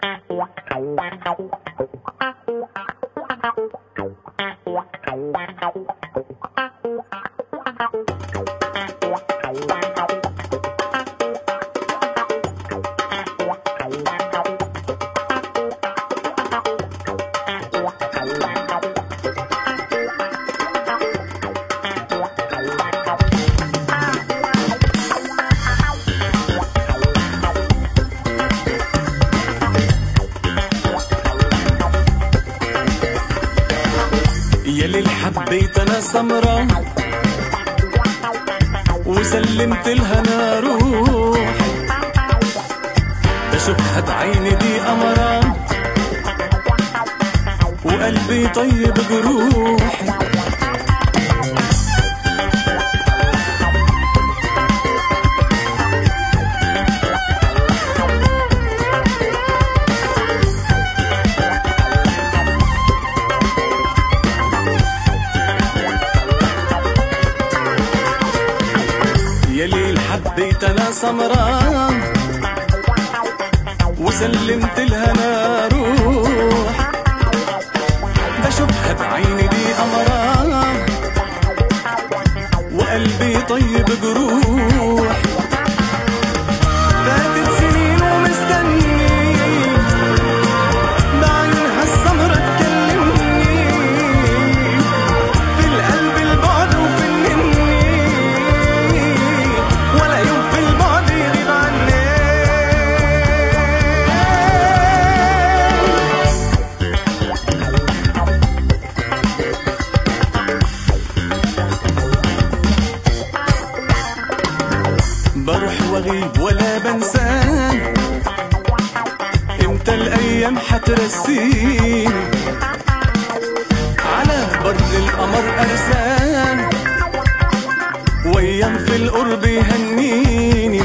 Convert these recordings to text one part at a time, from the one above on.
يلي حبيت انا سمرة وسلمت لها انا روح بشوفها بعيني دي قمرة وقلبي طيب جروحي يلي حبيت انا سمرة وسلمت لها انا روح بشوفها بعيني دي قمرة وقلبي طيب جروح فاتت سنين ومستني بعينها السمرة تكلمني في القلب البعد وفنني ولا يوم في البعد يغيب عني بروح واغيب ولا بنساه امتى الايام حترسيني على بر القمر ارسال وايام في القرب يهنيني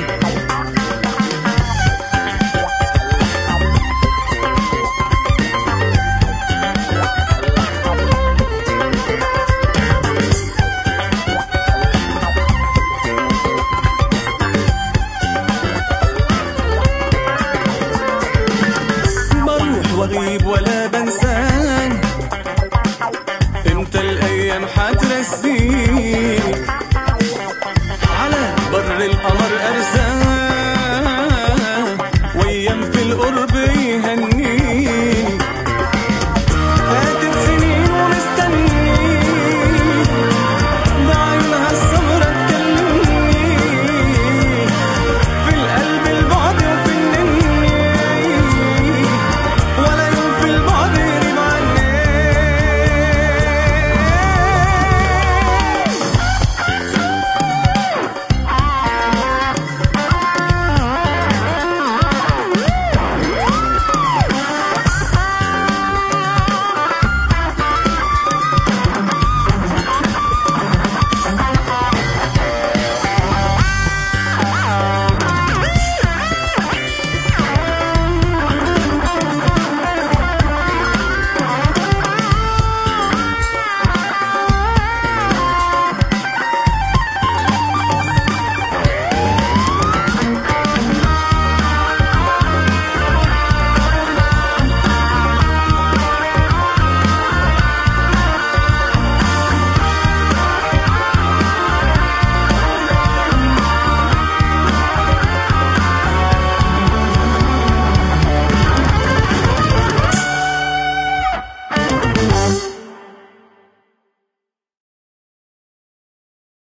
بروح واغيب ولا بنسان امتى الايام حترسيني على بر القمر ارسال وايام في القرب يهنيني